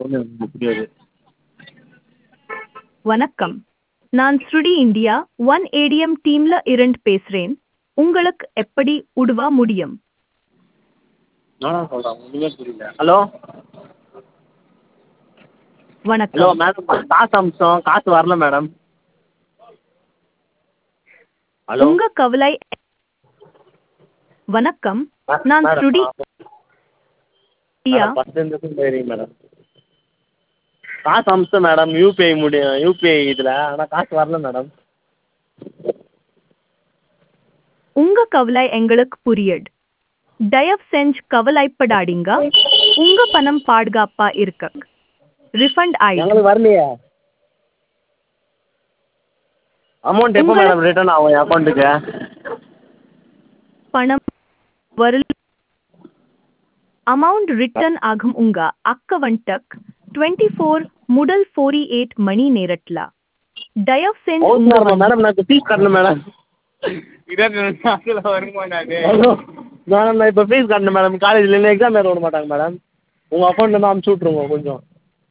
ஒன்றும் எனக்கு புரியாது வணக்கம் நான் ஸ்ருடி இந்தியா ஒன் ஏடிஎம் டீம்ல இருந்து பேசுறேன் உங்களுக்கு எப்படி உதவ முடியும் நானும் சொல்கிறேன் ஒன்றுமே புரியல ஹலோ ஹலோ வணக்கம் மேடம் காசு அமிச்சோம் காசு வரல மேடம் ஹலோ உங்க கவலை வணக்கம் நான் மேடம், ஸ்ருடி இந்தியா மேடம் ஃபஸ்ட் இருந்ததும் சரிங்க மேடம் காசு அமிச்சேன் மேடம் யூபிஐ முடியும் யூபிஐ இதில் ஆனால் காசு வரல மேடம் உங்க கவலை எங்களுக்கு புரியுது தயவு செஞ்சு கவலைப்படாதீங்க உங்க பணம் பாதுகாப்பா இருக்கு ரிஃபண்ட் ஆயிடும் எங்களுக்கு வரலையே அமௌண்ட் எப்போ உங்களை- மேடம் ரிட்டர்ன் ஆகும் என் அக்கௌண்ட்டுக்கு பணம் வரல அமௌண்ட் ரிட்டர்ன் ஆகும் உங்க அக்கவுண்ட்டுக்கு டுவெண்ட்டி ஃபோர் முதல் ஃபோர்டி எயிட் மணி நேரத்துல தயவு செஞ்சு ஹவுஸ் உங்க மேடம் மேடம் எனக்கு ஃபீஸ் கட்டணும் மேடம் இருபத்தி ரெண்டு நாளில் வருமா அது ஹலோ மேடம் நான் இப்போ ஃபீஸ் கட்டணும் மேடம் காலேஜில் இல்லை எக்ஸாம் எழுத விட மாட்டாங்க மேடம் உங்கள் அக்கௌண்ட்லேருந்து அமுச்சு விட்ருங்க கொஞ்சம்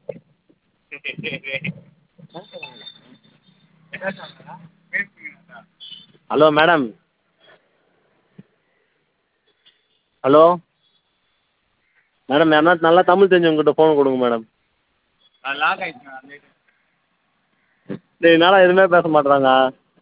ஹலோ மேடம் ஹலோ மேடம் யாருன்னா நல்லா தமிழ் தெரிஞ்சவங்ககிட்ட ஃபோன் கொடுங்க மேடம் லாக் ஆயிடுச்சு அந்த இது. டேய் என்னடா எதுவுமே பேச மாட்றாங்க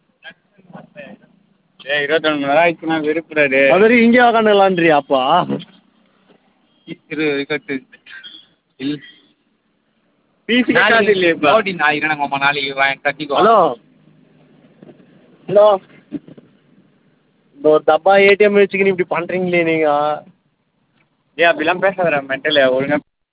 ஏய் இருபத்தொன்று மணி நேரம் ஆயிடுச்சுன்னா வெறுப்புறாரு அது வரைக்கும் இங்கே உக்காந்துக்கலான்றியா அப்பா இரு கட்டு இல்ல ஃபீஸ் கட்டாது இல்லையா இப்போ ஓடி நான் இருக்கேன் நம்ம நாளைக்கு வாங்கி கட்டிக்கோ ஹலோ ஹலோ இந்த ஒரு டப்பா ஏடிஎம் வச்சுக்கின்னு இப்படி பண்ணுறீங்களே நீங்கள் ஏய் அப்படிலாம் பேசாத மென்டல் ஒழுங்கா